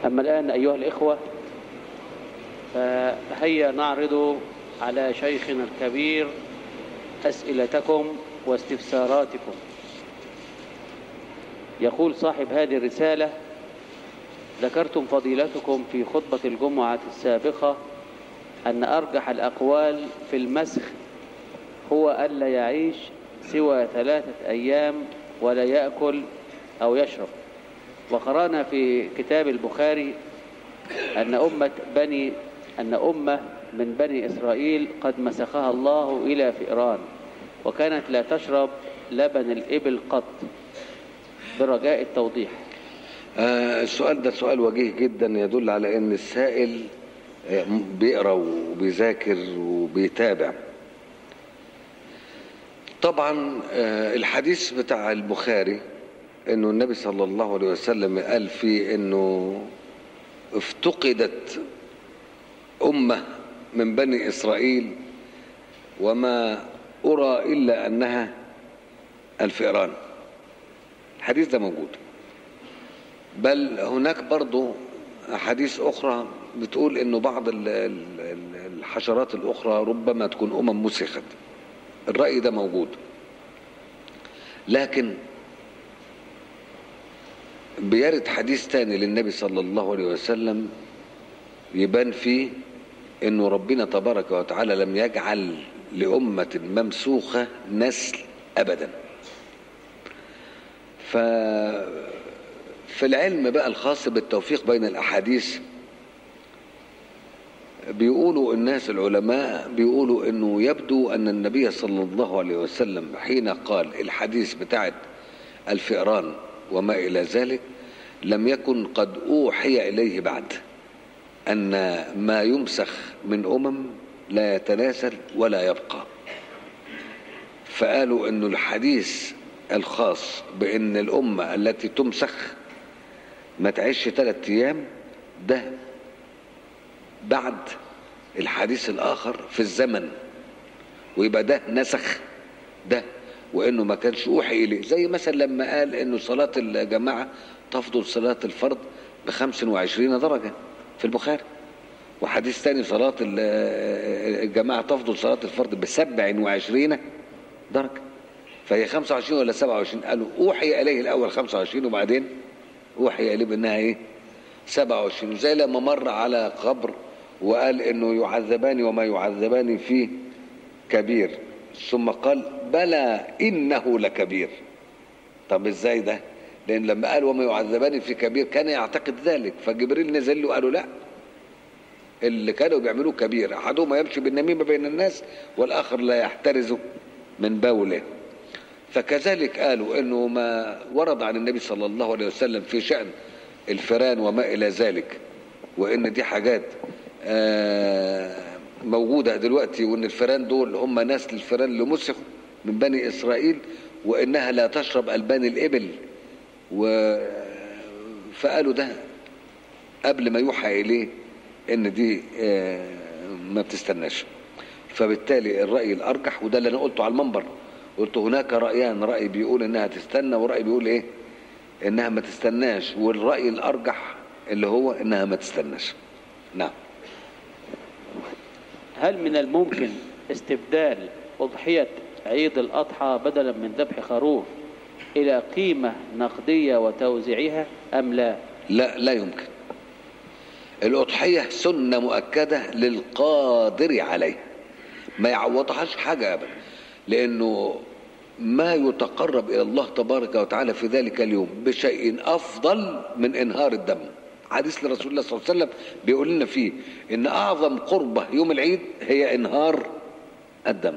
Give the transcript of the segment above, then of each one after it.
أما الآن أيها الإخوة فهيا نعرض على شيخنا الكبير أسئلتكم واستفساراتكم يقول صاحب هذه الرسالة ذكرتم فضيلتكم في خطبة الجمعة السابقة أن أرجح الأقوال في المسخ هو ألا يعيش سوى ثلاثة أيام ولا يأكل أو يشرب وقرأنا في كتاب البخاري أن أمة بني أن أمة من بني إسرائيل قد مسخها الله إلى فئران وكانت لا تشرب لبن الإبل قط برجاء التوضيح آه السؤال ده سؤال وجيه جدا يدل على ان السائل آه، بيقرا وبيذاكر وبيتابع طبعا آه الحديث بتاع البخاري انه النبي صلى الله عليه وسلم قال فيه انه افتقدت امه من بني اسرائيل وما ارى الا انها الفئران الحديث ده موجود بل هناك برضو أحاديث أخرى بتقول إنه بعض ال- ال- ال- الحشرات الأخرى ربما تكون أمم مسخت الرأي ده موجود لكن بيرد حديث تاني للنبي صلى الله عليه وسلم يبان فيه انه ربنا تبارك وتعالى لم يجعل لأمة ممسوخة نسل أبدا ف في العلم بقى الخاص بالتوفيق بين الأحاديث بيقولوا الناس العلماء بيقولوا انه يبدو ان النبي صلى الله عليه وسلم حين قال الحديث بتاعت الفئران وما الى ذلك لم يكن قد اوحي اليه بعد ان ما يمسخ من امم لا يتناسل ولا يبقى فقالوا انه الحديث الخاص بان الامه التي تمسخ ما تعيش ثلاثة ايام ده بعد الحديث الاخر في الزمن ويبقى ده نسخ ده وانه ما كانش اوحي اليه زي مثلا لما قال انه صلاه الجماعه تفضل صلاه الفرض ب 25 درجه في البخاري وحديث تاني صلاه ال- الجماعه تفضل صلاه الفرض ب 27 درجه فهي 25 ولا 27 قالوا اوحي اليه الاول 25 وبعدين اوحي اليه بانها ايه 27 زي لما مر على قبر وقال انه يعذبان وما يعذبان فيه كبير ثم قال بلى انه لكبير طب ازاي ده لان لما قال وما يعذبان في كبير كان يعتقد ذلك فجبريل نزل له قالوا لا اللي كانوا بيعملوه كبير احدهما يمشي بالنميمه بين الناس والاخر لا يحترز من بوله فكذلك قالوا انه ما ورد عن النبي صلى الله عليه وسلم في شأن الفيران وما الى ذلك وان دي حاجات آه، موجودة دلوقتي وان الفيران دول هم نسل الفيران اللي مسخوا من بني اسرائيل وانها لا تشرب البان الابل و فقالوا ده قبل ما يوحى اليه ان دي آه، ما بتستناش فبالتالي الرأي الأرجح وده اللي أنا قلته على المنبر قلت هناك رأيان رأي بيقول إنها تستنى ورأي بيقول إيه إنها ما تستناش والرأي الأرجح اللي هو إنها ما تستناش نعم هل من الممكن استبدال أضحية عيد الأضحى بدلا من ذبح خروف إلى قيمة نقدية وتوزيعها أم لا لا لا يمكن الأضحية سنة مؤكدة للقادر عليها ما يعوضهاش حاجة أبدا لأنه ما يتقرب إلى الله تبارك وتعالى في ذلك اليوم بشيء أفضل من إنهار الدم حديث لرسول الله صلى الله عليه وسلم بيقول لنا فيه إن أعظم قربة يوم العيد هي إنهار الدم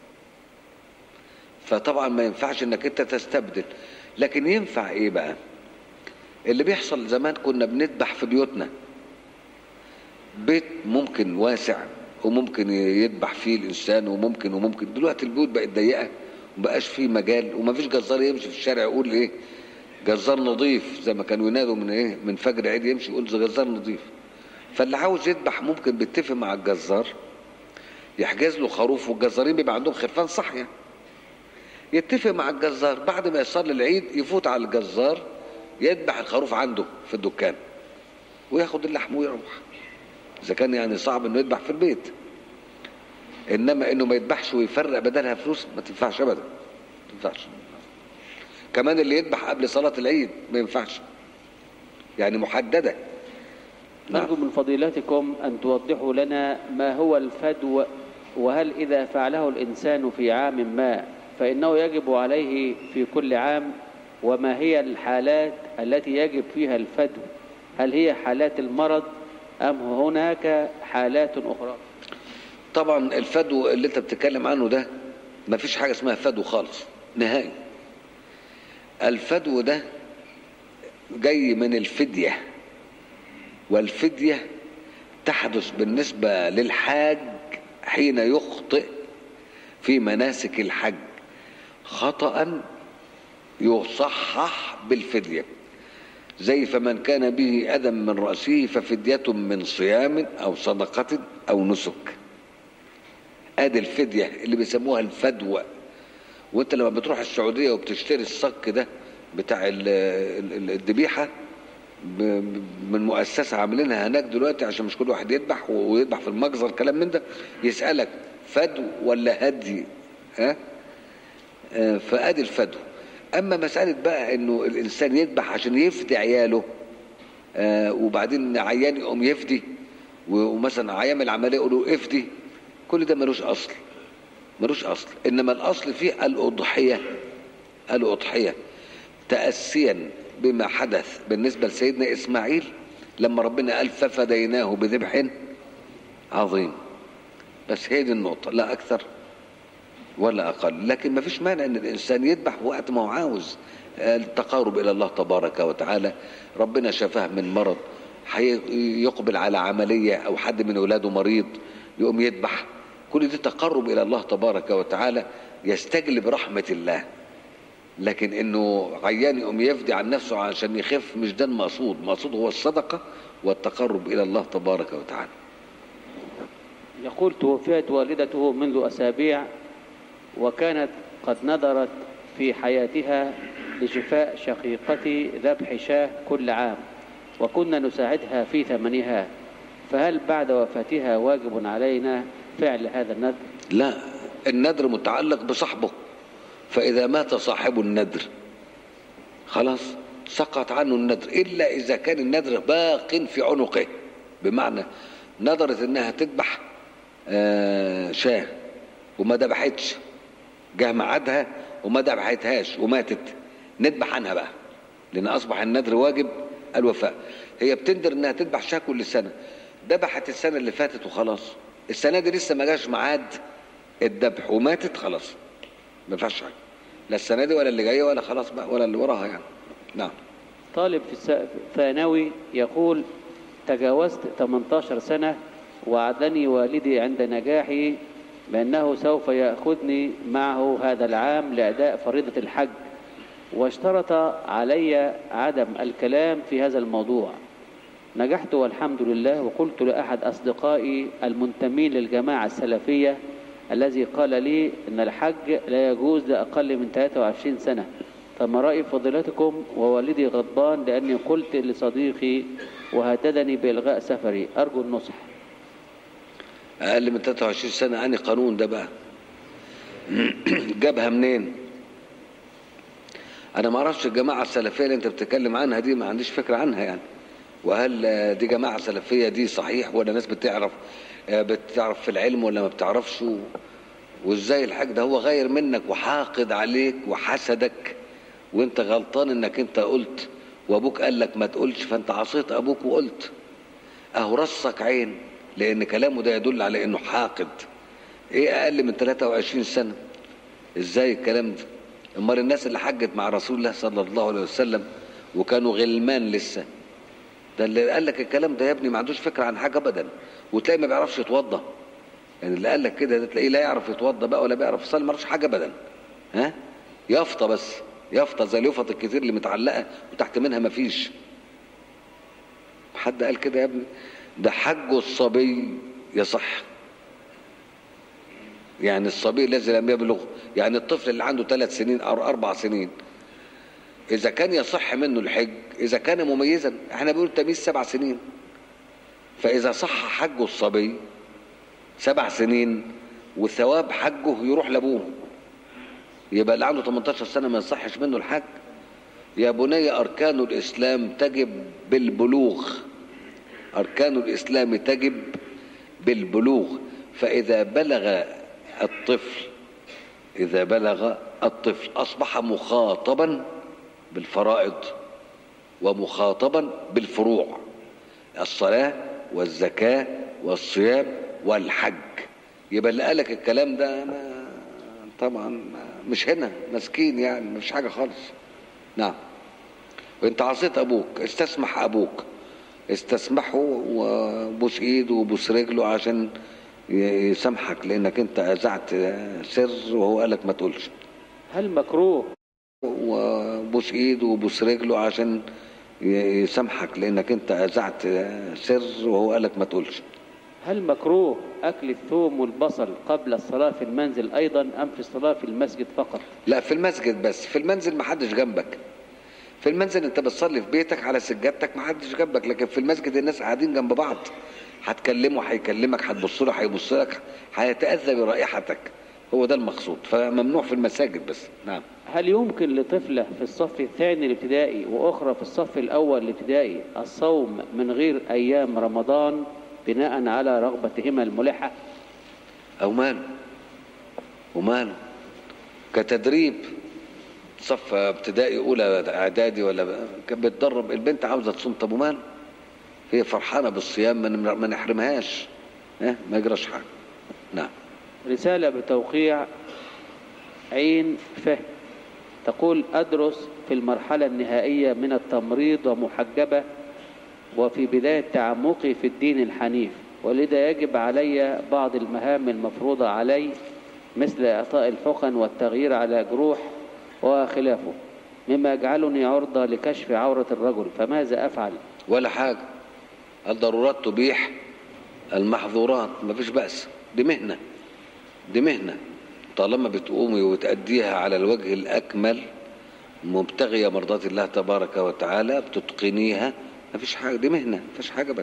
فطبعا ما ينفعش انك انت تستبدل لكن ينفع ايه بقى اللي بيحصل زمان كنا بنذبح في بيوتنا بيت ممكن واسع وممكن يذبح فيه الانسان وممكن وممكن دلوقتي البيوت بقت ضيقه ومبقاش فيه مجال ومفيش جزار يمشي في الشارع يقول ايه جزار نظيف زي ما كانوا ينادوا من ايه من فجر عيد يمشي يقول ده جزار نظيف فاللي عاوز يذبح ممكن بيتفق مع الجزار يحجز له خروف والجزارين بيبقى عندهم خرفان صحيه يتفق مع الجزار بعد ما يصلي العيد يفوت على الجزار يذبح الخروف عنده في الدكان وياخد اللحم ويروح اذا كان يعني صعب انه يذبح في البيت انما انه ما يذبحش ويفرق بدلها فلوس ما تنفعش ابدا ما تنفعش كمان اللي يذبح قبل صلاة العيد ما ينفعش يعني محددة نعم. نرجو من فضيلتكم أن توضحوا لنا ما هو الفدو وهل إذا فعله الإنسان في عام ما فإنه يجب عليه في كل عام وما هي الحالات التي يجب فيها الفدو هل هي حالات المرض أم هناك حالات أخرى طبعا الفدو اللي انت بتتكلم عنه ده ما فيش حاجة اسمها فدو خالص نهائي الفدو ده جاي من الفدية والفدية تحدث بالنسبة للحاج حين يخطئ في مناسك الحج خطأ يصحح بالفدية زي فمن كان به أذى من رأسه ففدية من صيام أو صدقة أو نسك ادي الفدية اللي بيسموها الفدوى وانت لما بتروح السعودية وبتشتري الصك ده بتاع ال- ال- الذبيحة ب- ب- من مؤسسة عاملينها هناك دلوقتي عشان مش كل واحد يذبح ويذبح في المجزر كلام من ده يسألك فدو ولا هدي ها آه، فادي الفدو اما مسألة بقى انه الانسان يذبح عشان يفدي عياله آه، وبعدين عيان يقوم يفدي و- ومثلا عيان العملية يقولوا افدي كل ده ملوش اصل ملوش اصل انما الاصل فيه الاضحية الاضحية تأسيا بما حدث بالنسبة لسيدنا اسماعيل لما ربنا قال ففديناه بذبح عظيم بس هي دي النقطة لا اكثر ولا اقل لكن ما فيش مانع ان الانسان يذبح وقت ما هو عاوز التقارب الى الله تبارك وتعالى ربنا شفاه من مرض حي- يقبل على عملية او حد من اولاده مريض يقوم يذبح كل ده تقرب الى الله تبارك وتعالى يستجلب رحمة الله لكن انه عيان يقوم يفدي عن نفسه عشان يخف مش ده المقصود المقصود هو الصدقة والتقرب الى الله تبارك وتعالى يقول توفيت والدته منذ أسابيع وكانت قد نذرت في حياتها لشفاء شقيقتي ذبح شاه كل عام وكنا نساعدها في ثمنها فهل بعد وفاتها واجب علينا فعل هذا النذر لا النذر متعلق بصاحبه فإذا مات صاحب النذر خلاص سقط عنه النذر إلا إذا كان النذر باق في عنقه بمعنى نذرت إنها تذبح آه، شاه وما ذبحتش جه ميعادها وما ذبحتهاش وماتت نذبح عنها بقى لأن أصبح النذر واجب الوفاء هي بتندر إنها تذبح شاه كل سنة ذبحت السنة اللي فاتت وخلاص السنة دي لسه ما جاش ميعاد الذبح وماتت خلاص ما ينفعش حاجه لا السنه دي ولا اللي جايه ولا خلاص بقى ولا اللي وراها يعني نعم طالب في الس- ثانوي يقول تجاوزت 18 سنة وعدني والدي عند نجاحي بأنه سوف يأخذني معه هذا العام لأداء فريضة الحج واشترط علي عدم الكلام في هذا الموضوع نجحت والحمد لله وقلت لأحد أصدقائي المنتمين للجماعة السلفية الذي قال لي أن الحج لا يجوز لأقل من 23 سنة فما رأي فضيلتكم ووالدي غضبان لأني قلت لصديقي وهددني بإلغاء سفري أرجو النصح اقل من 23 سنه اني قانون ده بقى جابها منين انا ما اعرفش الجماعه السلفيه اللي انت بتتكلم عنها دي ما عنديش فكره عنها يعني وهل آه، دي جماعه سلفيه دي صحيح ولا ناس بتعرف آه، بتعرف في العلم ولا ما بتعرفش و- وازاي الحاج ده هو غير منك وحاقد عليك وحسدك وانت غلطان انك انت قلت وابوك قال لك ما تقولش فانت عصيت ابوك وقلت اهو رصك عين لان كلامه ده يدل على انه حاقد ايه اقل من 23 سنه ازاي الكلام ده امال الناس اللي حجت مع رسول الله صلى الله عليه وسلم وكانوا غلمان لسه ده اللي قال لك الكلام ده يا ابني ما عندوش فكره عن حاجه ابدا وتلاقي ما بيعرفش يتوضى يعني اللي قال لك كده ده تلاقيه لا يعرف يتوضى بقى ولا بيعرف يصلي ما يعرفش حاجه ابدا ها يافطه بس يافطه زي اليافط الكتير اللي متعلقه وتحت منها ما فيش حد قال كده يا ابني ده حج الصبي يصح يعني الصبي الذي لم يبلغ يعني الطفل اللي عنده ثلاث سنين او اربع سنين اذا كان يصح منه الحج اذا كان مميزا احنا بنقول تمييز سبع سنين فإذا صح حجه الصبي سبع سنين وثواب حجه يروح لأبوه يبقى اللي عنده 18 سنة ما يصحش منه الحج يا بني أركان الإسلام تجب بالبلوغ أركان الإسلام تجب بالبلوغ فإذا بلغ الطفل إذا بلغ الطفل أصبح مخاطبا بالفرائض ومخاطبا بالفروع الصلاة والزكاة والصيام والحج يبقى اللي قالك الكلام ده أنا طبعا مش هنا مسكين يعني مش حاجة خالص نعم وانت عصيت ابوك استسمح ابوك استسمحه وبوس ايده وبوس رجله عشان يسامحك لانك انت اذعت سر وهو قالك ما تقولش هل مكروه وبوس ايده وبوس رجله عشان يسامحك لانك انت اذعت سر وهو قالك ما تقولش هل مكروه أكل الثوم والبصل قبل الصلاة في المنزل أيضا أم في الصلاة في المسجد فقط لا في المسجد بس في المنزل ما حدش جنبك في المنزل انت بتصلي في بيتك على سجادتك ما حدش جنبك لكن في المسجد الناس قاعدين جنب بعض هتكلمه هيكلمك هتبص له هيبص لك هيتاذى برائحتك هو ده المقصود فممنوع في المساجد بس نعم هل يمكن لطفلة في الصف الثاني الابتدائي وأخرى في الصف الأول الابتدائي الصوم من غير أيام رمضان بناء على رغبتهما الملحة او ماله وماله كتدريب صف ابتدائي اولى اعدادي ولا كانت بتدرب البنت عاوزه تصوم طب وماله هي فرحانه بالصيام ما ما نحرمهاش ها ما يجراش حاجه نعم رسالة بتوقيع عين فه تقول أدرس في المرحلة النهائية من التمريض ومحجبة وفي بداية تعمقي في الدين الحنيف ولذا يجب علي بعض المهام المفروضة علي مثل إعطاء الحقن والتغيير على جروح وخلافه مما يجعلني عرضة لكشف عورة الرجل فماذا أفعل ولا حاجه الضرورات تبيح المحظورات ما فيش بأس دي مهنة دي مهنة طالما بتقومي وتأديها على الوجه الأكمل مبتغية مرضات الله تبارك وتعالى بتتقنيها ما فيش حاجة دي مهنة ما فيش حاجة بقى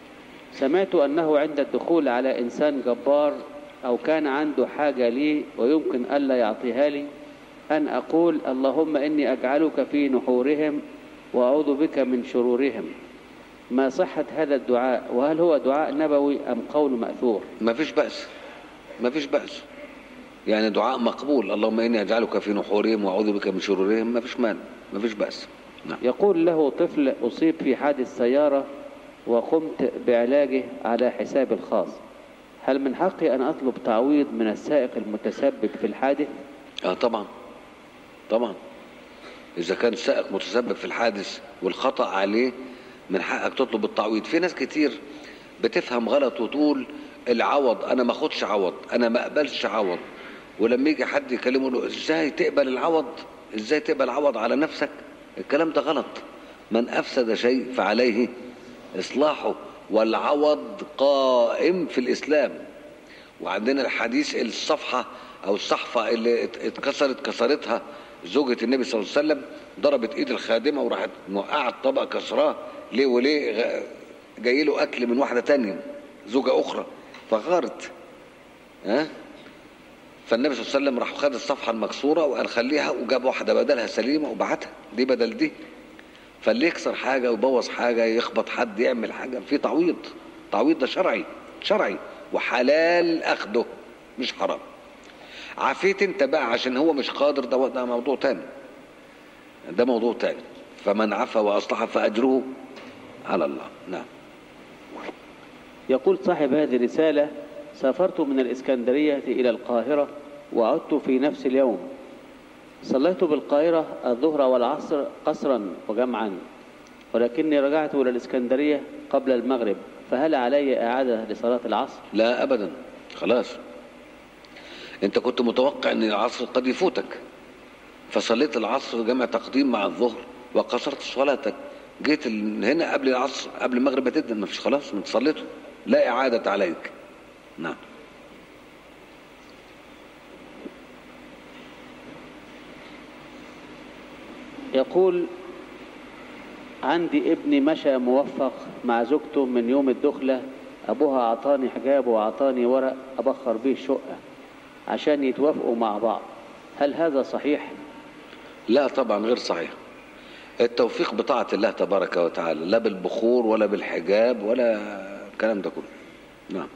سمعت أنه عند الدخول على إنسان جبار أو كان عنده حاجة لي ويمكن ألا يعطيها لي أن أقول اللهم إني أجعلك في نحورهم وأعوذ بك من شرورهم ما صحة هذا الدعاء وهل هو دعاء نبوي أم قول مأثور ما فيش بأس ما فيش بأس يعني دعاء مقبول اللهم إني أجعلك في نحورهم وأعوذ بك من شرورهم ما فيش مانع ما فيش بأس نعم يقول له طفل أصيب في حادث سيارة وقمت بعلاجه على حسابي الخاص هل من حقي أن أطلب تعويض من السائق المتسبب في الحادث اه طبعا طبعا اذا كان السائق متسبب في الحادث والخطا عليه من حقك تطلب التعويض في ناس كتير بتفهم غلط وتقول العوض انا ما اخدش عوض انا ما اقبلش عوض ولما يجي حد يكلمه له ازاي تقبل العوض ازاي تقبل عوض على نفسك الكلام ده غلط من افسد شيء فعليه اصلاحه والعوض قائم في الاسلام وعندنا الحديث الصفحة أو الصحفة اللي ات- اتكسرت كسرتها زوجة النبي صلى الله عليه وسلم ضربت إيد الخادمة وراحت موقعة الطبق كسراه ليه وليه غ- جاي له أكل من واحدة تانية زوجة أخرى فغارت ها فالنبي صلى الله عليه وسلم راح خد الصفحة المكسورة وقال خليها وجاب واحدة بدلها سليمة وبعتها دي بدل دي فاللي يكسر حاجة ويبوظ حاجة يخبط حد يعمل حاجة في تعويض تعويض ده شرعي شرعي وحلال أخده مش حرام عافيت انت بقى عشان هو مش قادر ده ده موضوع تاني ده موضوع تاني فمن عفا وأصلح فأجره على الله نعم يقول صاحب هذه الرسالة سافرت من الإسكندرية إلى القاهرة وعدت في نفس اليوم صليت بالقاهرة الظهر والعصر قصرا وجمعا ولكني رجعت إلى الإسكندرية قبل المغرب فهل علي إعادة لصلاة العصر؟ لا أبدا خلاص انت كنت متوقع ان العصر قد يفوتك فصليت العصر جمع تقديم مع الظهر وقصرت صلاتك جيت ال- هنا قبل العصر قبل المغرب تدن ما فيش خلاص ما انت صليته لا إعادة عليك نعم يقول عندي ابني مشى موفق مع زوجته من يوم الدخلة أبوها أعطاني حجاب وأعطاني ورق أبخر بيه الشقة عشان يتوافقوا مع بعض هل هذا صحيح؟ لا طبعا غير صحيح التوفيق بطاعة الله تبارك وتعالى لا بالبخور ولا بالحجاب ولا الكلام ده كله نعم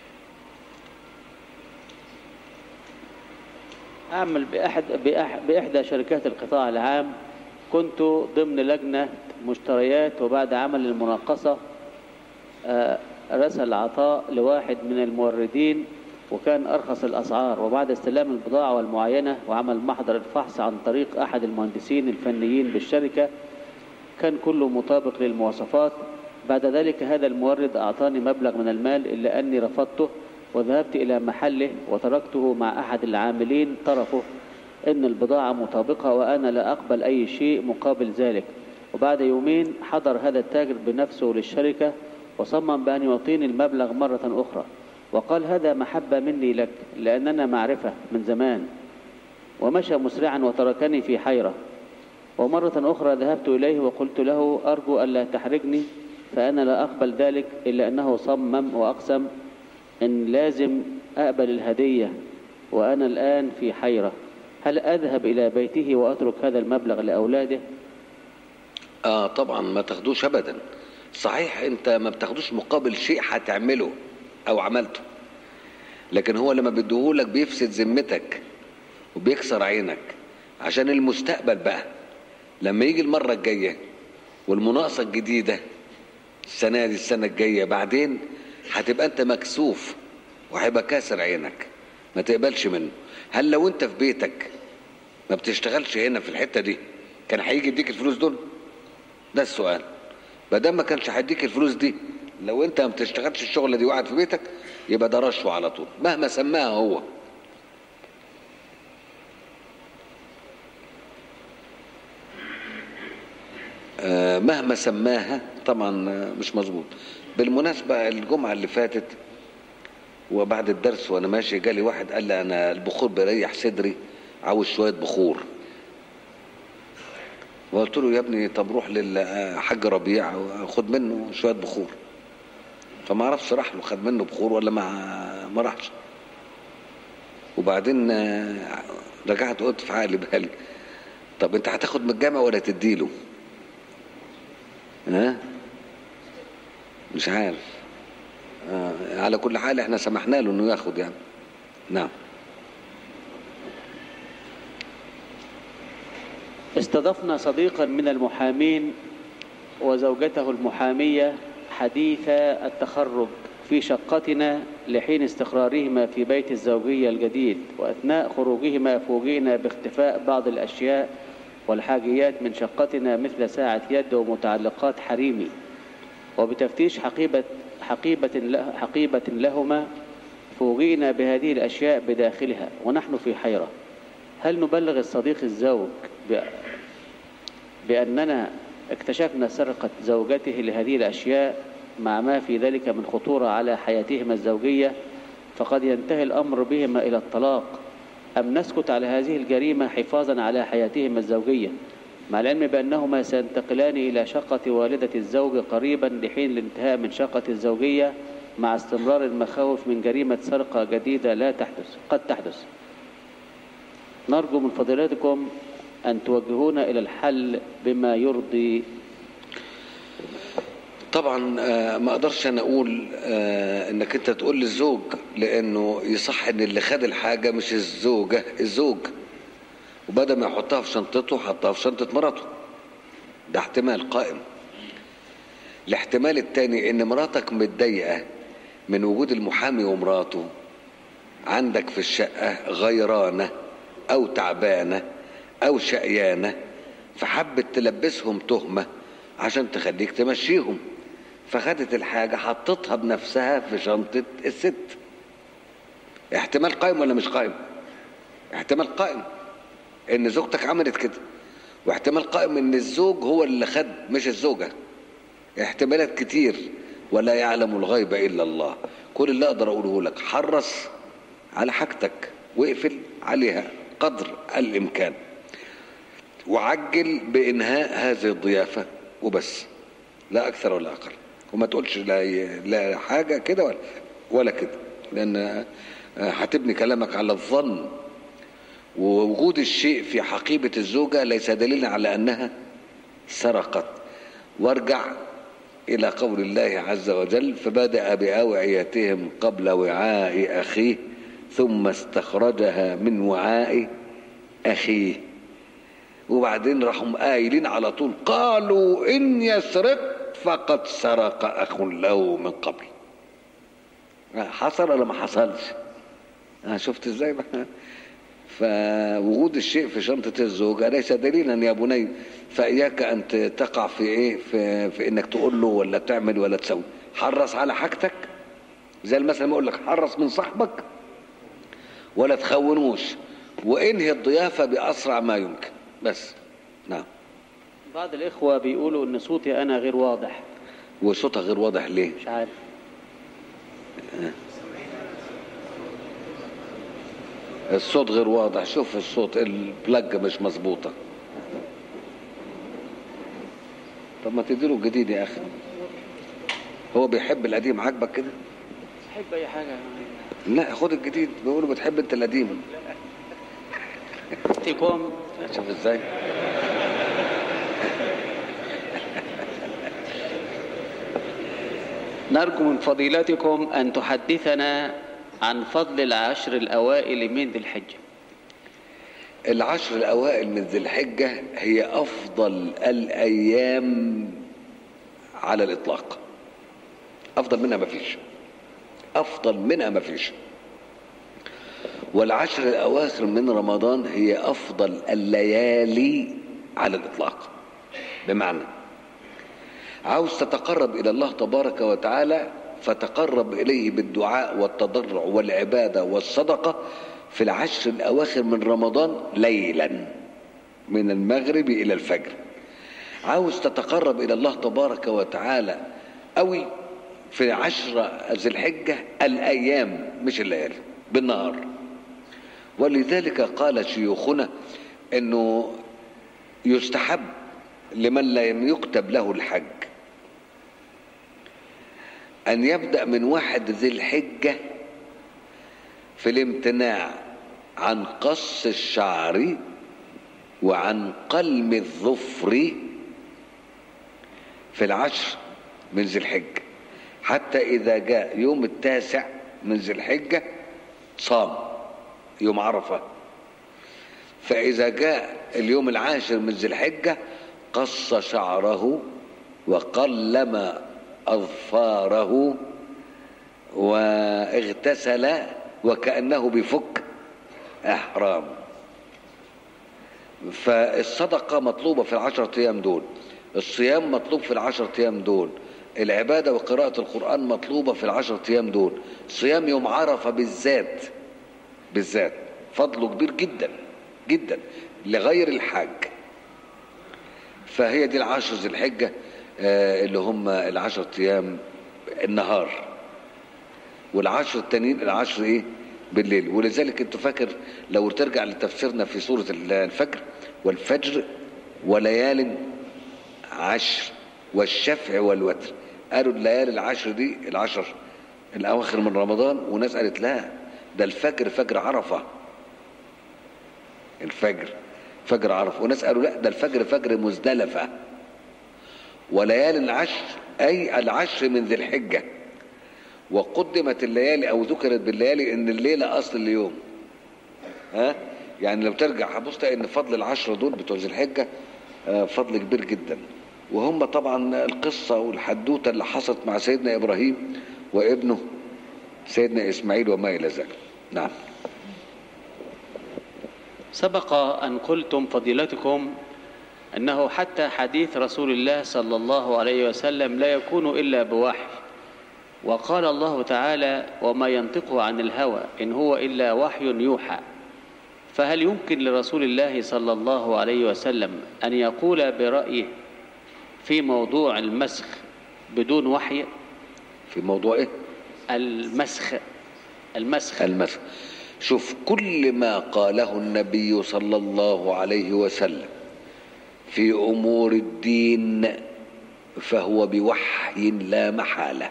أعمل بأحد بأح بإحدى شركات القطاع العام كنت ضمن لجنة مشتريات وبعد عمل المناقصة آه، رسل عطاء لواحد من الموردين وكان أرخص الأسعار وبعد استلام البضاعة والمعاينة وعمل محضر الفحص عن طريق أحد المهندسين الفنيين بالشركة كان كله مطابق للمواصفات بعد ذلك هذا المورد أعطاني مبلغ من المال إلا أني رفضته وذهبت إلى محله وتركته مع أحد العاملين طرفه إن البضاعة مطابقة وأنا لا أقبل أي شيء مقابل ذلك وبعد يومين حضر هذا التاجر بنفسه للشركة وصمم بأن يعطيني المبلغ مرة أخرى وقال هذا محبة مني لك لأننا معرفة من زمان ومشى مسرعا وتركني في حيرة ومرة أخرى ذهبت إليه وقلت له أرجو ألا تحرجني فأنا لا أقبل ذلك إلا أنه صمم وأقسم إن لازم أقبل الهدية وأنا الآن في حيرة هل أذهب إلى بيته وأترك هذا المبلغ لأولاده اه طبعا ما تاخدوش ابدا صحيح انت ما بتاخدوش مقابل شيء هتعمله او عملته لكن هو لما بيديهولك بيفسد ذمتك وبيكسر عينك عشان المستقبل بقى لما يجي المرة الجاية والمناقصة الجديدة السنة دي السنة الجاية بعدين هتبقى انت مكسوف وهيبقى كاسر عينك ما تقبلش منه هل لو انت في بيتك ما بتشتغلش هنا في الحتة دي كان هيجي يديك الفلوس دول ده السؤال ما دام ما كانش هيديك الفلوس دي لو انت ما بتشتغلش الشغله دي وقاعد في بيتك يبقى ده رشوه على طول مهما سماها هو آه، مهما سماها طبعا آه، مش مظبوط بالمناسبه الجمعه اللي فاتت وبعد الدرس وانا ماشي جالي واحد قال لي انا البخور بيريح صدري عاوز شويه بخور وقلت له يا ابني طب روح للحاج ربيع خد منه شويه بخور فما اعرفش راح له خد منه بخور ولا ما ما راحش وبعدين آه، رجعت قلت في عقلي بالي طب انت هتاخد من الجامع ولا تديله ها مش عارف آه على كل حال احنا سمحنا له انه ياخد يعني نعم استضفنا صديقا من المحامين وزوجته المحامية حديث التخرج في شقتنا لحين استقرارهما في بيت الزوجية الجديد وأثناء خروجهما فوجئنا باختفاء بعض الأشياء والحاجيات من شقتنا مثل ساعة يد ومتعلقات حريمي وبتفتيش حقيبة حقيبة له- حقيبة لهما فوجئنا بهذه الأشياء بداخلها ونحن في حيرة هل نبلغ الصديق الزوج ب- بأننا اكتشفنا سرقة زوجته لهذه الأشياء مع ما في ذلك من خطورة على حياتهما الزوجية فقد ينتهي الأمر بهما إلى الطلاق أم نسكت على هذه الجريمة حفاظا على حياتهما الزوجية مع العلم بأنهما سينتقلان إلى شقة والدة الزوج قريبا لحين الانتهاء من شقة الزوجية مع استمرار المخاوف من جريمة سرقة جديدة لا تحدث قد تحدث نرجو من فضيلتكم أن توجهونا إلى الحل بما يرضي طبعا آه، ما اقدرش انا اقول آه، انك انت تقول للزوج لانه يصح ان اللي خد الحاجه مش الزوجه الزوج وبدل ما يحطها في شنطته حطها في شنطه مراته ده احتمال قائم الاحتمال التاني ان مراتك متضايقه من وجود المحامي ومراته عندك في الشقه غيرانه او تعبانه او شقيانه فحبت تلبسهم تهمه عشان تخليك تمشيهم فخدت الحاجه حطتها بنفسها في شنطه الست احتمال قائم ولا مش قائم احتمال قائم ان زوجتك عملت كده واحتمال قائم ان الزوج هو اللي خد مش الزوجه احتمالات كتير ولا يعلم الغيب الا الله كل اللي اقدر اقوله لك حرص على حاجتك واقفل عليها قدر الامكان وعجل بانهاء هذه الضيافه وبس لا اكثر ولا اقل وما تقولش لا لا حاجه كده ولا ولا كده لان آه، هتبني كلامك على الظن ووجود الشيء في حقيبه الزوجه ليس دليلا على انها سرقت وارجع الى قول الله عز وجل فبدا باوعيتهم قبل وعاء اخيه ثم استخرجها من وعاء اخيه وبعدين راحوا قايلين على طول قالوا ان يسرق فقد سرق اخ له من قبل حصل ولا ما حصلش آه شفت ازاي بقى فوجود الشيء في شنطة الزوجة ليس دليلا يا بني فإياك أن تقع في إيه في, في إنك تقول له ولا تعمل ولا تسوي حرص على حاجتك زي المثل ما أقول لك حرص من صاحبك ولا تخونوش وانهي الضيافة بأسرع ما يمكن بس نعم بعض الإخوة بيقولوا إن صوتي أنا غير واضح وصوتها غير واضح ليه مش عارف الصوت غير واضح شوف الصوت البلاج مش مظبوطة طب ما تديله الجديد يا أخي هو بيحب القديم عاجبك كده أحب أي حاجة لا خد الجديد بيقولوا بتحب انت القديم تيكم شوف ازاي نرجو من فضيلتكم أن تحدثنا عن فضل العشر الأوائل من ذي الحجة العشر الأوائل من ذي الحجة هي أفضل الأيام على الإطلاق أفضل منها مفيش أفضل منها مفيش والعشر الأواخر من رمضان هي أفضل الليالي على الإطلاق بمعنى عاوز تتقرب إلى الله تبارك وتعالى فتقرب إليه بالدعاء والتضرع والعبادة والصدقة في العشر الأواخر من رمضان ليلا من المغرب إلى الفجر عاوز تتقرب إلى الله تبارك وتعالى أوي في عشر ذي الحجة الأيام مش الليالي بالنهار ولذلك قال شيوخنا أنه يستحب لمن لم يكتب له الحج أن يبدأ من واحد ذي الحجة في الامتناع عن قص الشعر وعن قلم الظفر في العشر من ذي الحجة حتى إذا جاء يوم التاسع من ذي الحجة صام يوم عرفة فإذا جاء اليوم العاشر من ذي الحجة قص شعره وقلم أظفاره واغتسل وكأنه بفك أحرام فالصدقة مطلوبة في العشرة أيام دول الصيام مطلوب في العشرة أيام دول العبادة وقراءة القرآن مطلوبة في العشرة أيام دول صيام يوم عرفة بالذات بالذات فضله كبير جدا جدا لغير الحاج فهي دي العشر ذي الحجة آه، اللي هم العشر أيام النهار والعشر التانيين العشر ايه بالليل ولذلك انت فاكر لو ترجع لتفسيرنا في سورة الفجر والفجر وليال عشر والشفع والوتر قالوا الليالي العشر دي العشر الاواخر من رمضان وناس قالت لا ده الفجر فجر عرفة الفجر فجر عرفة وناس قالوا لا ده الفجر فجر مزدلفة وليالي العشر أي العشر من ذي الحجة وقدمت الليالي أو ذكرت بالليالي إن الليلة أصل اليوم ها يعني لو ترجع هتبص تلاقي إن فضل العشرة دول بتوع ذي الحجة آه، فضل كبير جدا وهم طبعا القصة والحدوتة اللي حصلت مع سيدنا إبراهيم وابنه سيدنا إسماعيل وما إلى ذلك نعم سبق أن قلتم فضيلتكم أنه حتى حديث رسول الله صلى الله عليه وسلم لا يكون إلا بوحي وقال الله تعالى وما ينطق عن الهوى إن هو إلا وحي يوحى فهل يمكن لرسول الله صلى الله عليه وسلم أن يقول برأيه في موضوع المسخ بدون وحي في موضوع إيه المسخ المسخ المسخ شوف كل ما قاله النبي صلى الله عليه وسلم في امور الدين فهو بوحي لا محالة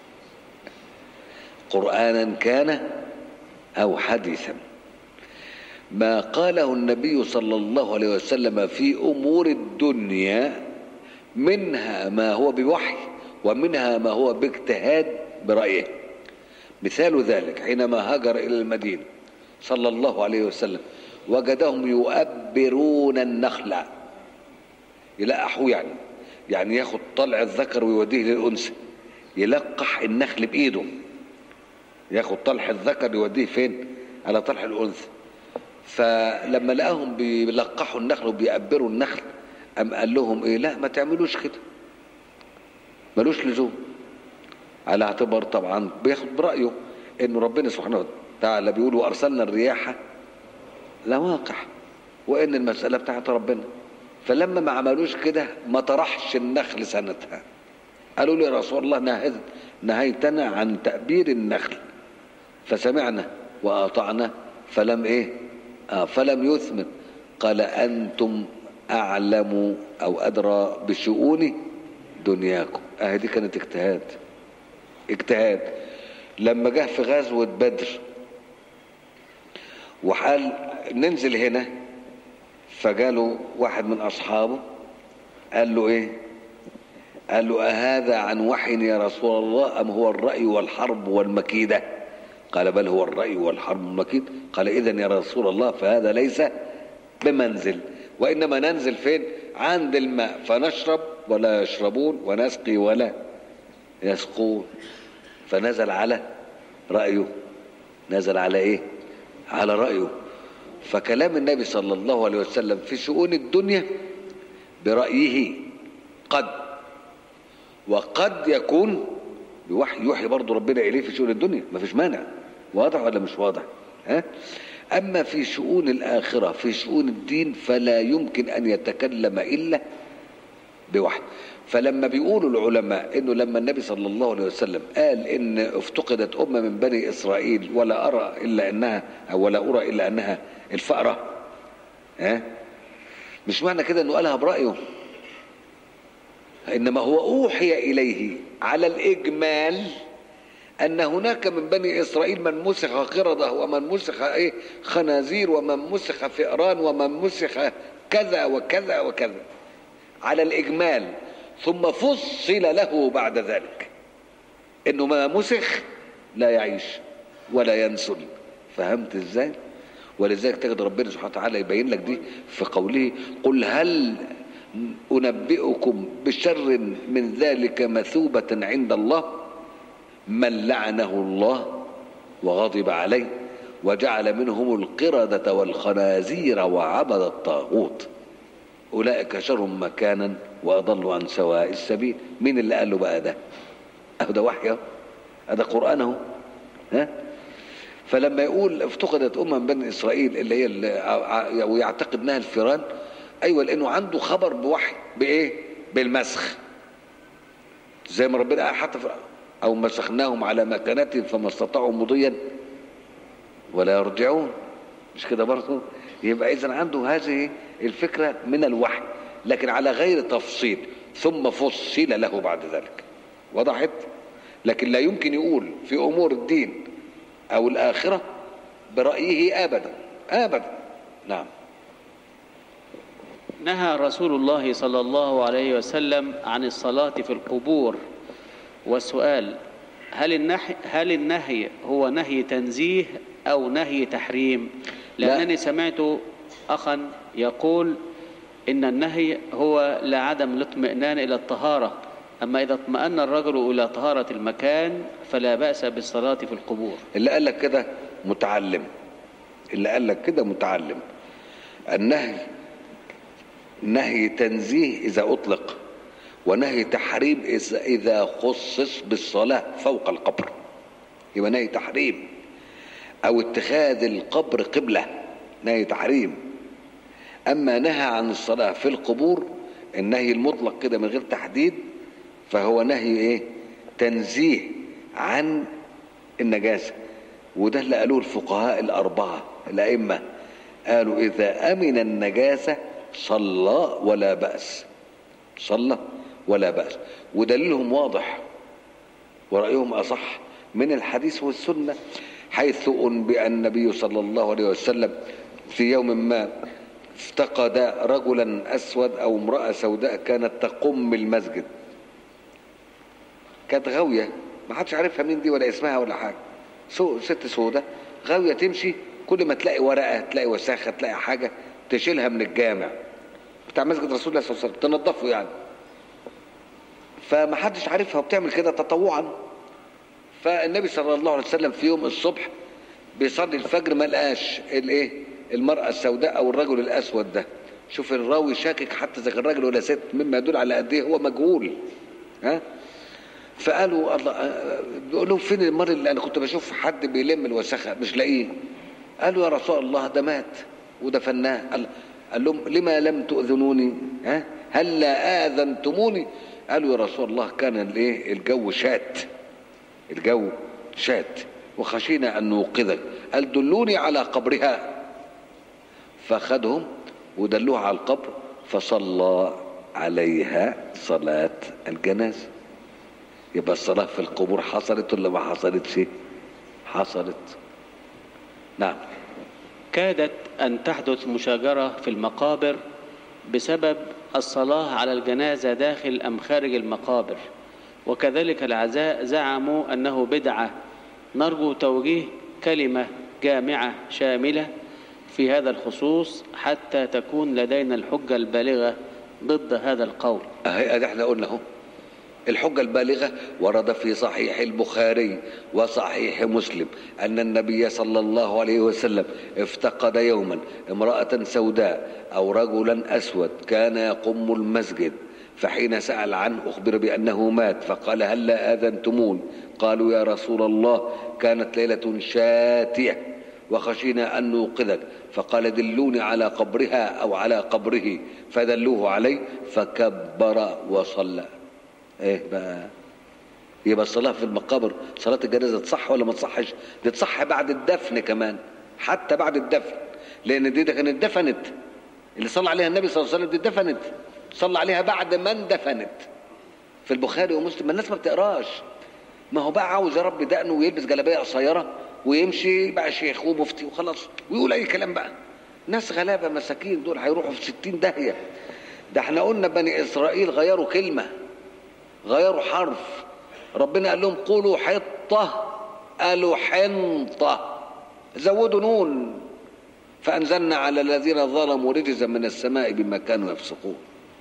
قرآنا كان أو حديثا ما قاله النبي صلى الله عليه وسلم في أمور الدنيا منها ما هو بوحي ومنها ما هو باجتهاد برأيه مثال ذلك حينما هاجر إلى المدينة صلى الله عليه وسلم وجدهم يؤبرون النخل يلقحوه يعني يعني ياخد طلع الذكر ويوديه للأنثى يلقح النخل بإيده ياخد طلح الذكر يوديه فين على طلح الأنثى فلما لقاهم بيلقحوا النخل وبيأبروا النخل أم قال لهم إيه لا ما تعملوش كده ملوش لزوم على اعتبار طبعا بياخد برأيه إنه ربنا سبحانه وتعالى بيقول وأرسلنا الرياح لواقح وإن المسألة بتاعت ربنا فلما ما عملوش كده ما طرحش النخل سنتها قالوا له يا رسول الله نهد نهيتنا عن تأبير النخل فسمعنا وأطعنا فلم إيه آه فلم يثمن قال أنتم أعلم أو أدرى بشؤون دنياكم أهي دي كانت اجتهاد اجتهاد لما جه في غزوة بدر وحال ننزل هنا فجاله واحد من أصحابه قال له إيه قال له أهذا عن وحي يا رسول الله أم هو الرأي والحرب والمكيدة قال بل هو الرأي والحرب والمكيد قال إذا يا رسول الله فهذا ليس بمنزل وإنما ننزل فين عند الماء فنشرب ولا يشربون ونسقي ولا يسقون فنزل على رأيه نزل على إيه على رأيه فكلام النبي صلى الله عليه وسلم في شؤون الدنيا برأيه قد وقد يكون بوحي يوحي برضه ربنا إليه في شؤون الدنيا ما فيش مانع واضح ولا مش واضح ها أما في شؤون الآخرة في شؤون الدين فلا يمكن أن يتكلم إلا بوحي فلما بيقولوا العلماء انه لما النبي صلى الله عليه وسلم قال ان افتقدت امه من بني اسرائيل ولا ارى الا انها او ولا ارى الا انها الفأرة ها مش معنى كده انه قالها برأيه انما هو اوحي اليه على الاجمال ان هناك من بني اسرائيل من مسخ قردة ومن مسخ ايه خنازير ومن مسخ فئران ومن مسخ كذا وكذا وكذا على الاجمال ثم فصل له بعد ذلك انه ما مسخ لا يعيش ولا ينسل فهمت ازاي ولذلك تجد ربنا سبحانه وتعالى يبين لك دي في قوله قل هل انبئكم بشر من ذلك مثوبة عند الله من لعنه الله وغضب عليه وجعل منهم القردة والخنازير وعبد الطاغوت أولئك شر مكانا وأضلوا عن سواء السبيل مين اللي قال له بقى ده أهو ده وحي هذا قرآن اهو ها فلما يقول افتقدت أمة من بني إسرائيل اللي هي اللي ويعتقد انها الفيران أيوة لأنه عنده خبر بوحي بإيه بالمسخ زي ما ربنا حتى أو مسخناهم على مكانتهم فما استطاعوا مضيا ولا يرجعون مش كده برضه يبقى إذا عنده هذه الفكرة من الوحي لكن على غير تفصيل ثم فصل له بعد ذلك وضحت لكن لا يمكن يقول في أمور الدين أو الآخرة برأيه أبدا أبدا نعم نهى رسول الله صلى الله عليه وسلم عن الصلاة في القبور والسؤال هل النهي, هل النهي هو نهي تنزيه أو نهي تحريم لأنني سمعت أخا يقول إن النهي هو لعدم الاطمئنان إلى الطهارة أما إذا اطمأن الرجل إلى طهارة المكان فلا بأس بالصلاة في القبور اللي قال لك كده متعلم اللي قال لك كده متعلم النهي نهي تنزيه إذا أطلق ونهي تحريم إذا خصص بالصلاة فوق القبر يبقى نهي تحريم أو اتخاذ القبر قبلة نهي تحريم أما نهى عن الصلاة في القبور النهي المطلق كده من غير تحديد فهو نهي إيه تنزيه عن النجاسة وده اللي قالوه الفقهاء الأربعة الأئمة قالوا إذا أمن النجاسة صلى ولا بأس صلى ولا بأس ودليلهم واضح ورأيهم أصح من الحديث والسنة حيث أنبئ النبي صلى الله عليه وسلم في يوم ما افتقد رجلا أسود أو امرأة سوداء كانت تقم المسجد كانت غاوية ما حدش عارفها مين دي ولا اسمها ولا حاجة سو ست سوداء غاوية تمشي كل ما تلاقي ورقة تلاقي وساخة تلاقي حاجة تشيلها من الجامع بتاع مسجد رسول الله صلى الله عليه وسلم تنظفه يعني فما حدش عارفها وبتعمل كده تطوعا فالنبي صلى الله عليه وسلم في يوم الصبح بيصلي الفجر ما لقاش الايه المرأة السوداء او الرجل الاسود ده شوف الراوي شاكك حتى اذا كان راجل ولا ست مما يدل على قد ايه هو مجهول ها فقالوا الله بيقول لهم فين المرء اللي انا كنت بشوف حد بيلم الوسخه مش لاقيه قالوا يا رسول الله ده مات ودفناه قال, قال لهم لما لم تؤذنوني ها هل لا اذنتموني قالوا يا رسول الله كان الايه الجو شات الجو شات وخشينا ان نوقظك قال دلوني على قبرها فاخذهم ودلوها على القبر فصلى عليها صلاة الجنازة يبقى الصلاة في القبور حصلت ولا ما حصلتش حصلت نعم كادت أن تحدث مشاجرة في المقابر بسبب الصلاة على الجنازة داخل أم خارج المقابر وكذلك العزاء زعموا أنه بدعة نرجو توجيه كلمة جامعة شاملة في هذا الخصوص حتى تكون لدينا الحجة البالغة ضد هذا القول اهي ادي احنا قلنا اهو الحجة البالغة ورد في صحيح البخاري وصحيح مسلم أن النبي صلى الله عليه وسلم افتقد يوما امرأة سوداء أو رجلا أسود كان يقم المسجد فحين سأل عنه أخبر بأنه مات فقال هل لا آذنتمون قالوا يا رسول الله كانت ليلة شاتية وخشينا أن نوقظك فقال دلوني على قبرها أو على قبره فدلوه عليه فكبر وصلى ايه بقى يبقى الصلاة في المقابر صلاة الجنازة تصح ولا ما تصحش دي تصح بعد الدفن كمان حتى بعد الدفن لأن دي ده كانت دفنت اللي صلى عليها النبي صلى الله عليه وسلم دي دفنت صلى عليها بعد ما اندفنت في البخاري ومسلم ما الناس ما بتقراش ما هو بقى عاوز يربي دقنه ويلبس جلابيه قصيره ويمشي بقى شيخ ومفتي وخلاص ويقول اي كلام بقى ناس غلابه مساكين دول هيروحوا في ستين داهيه ده احنا قلنا بني اسرائيل غيروا كلمه غيروا حرف ربنا قال لهم قولوا حطه قالوا حنطه زودوا نون فانزلنا على الذين ظلموا رجزا من السماء بما كانوا يفسقون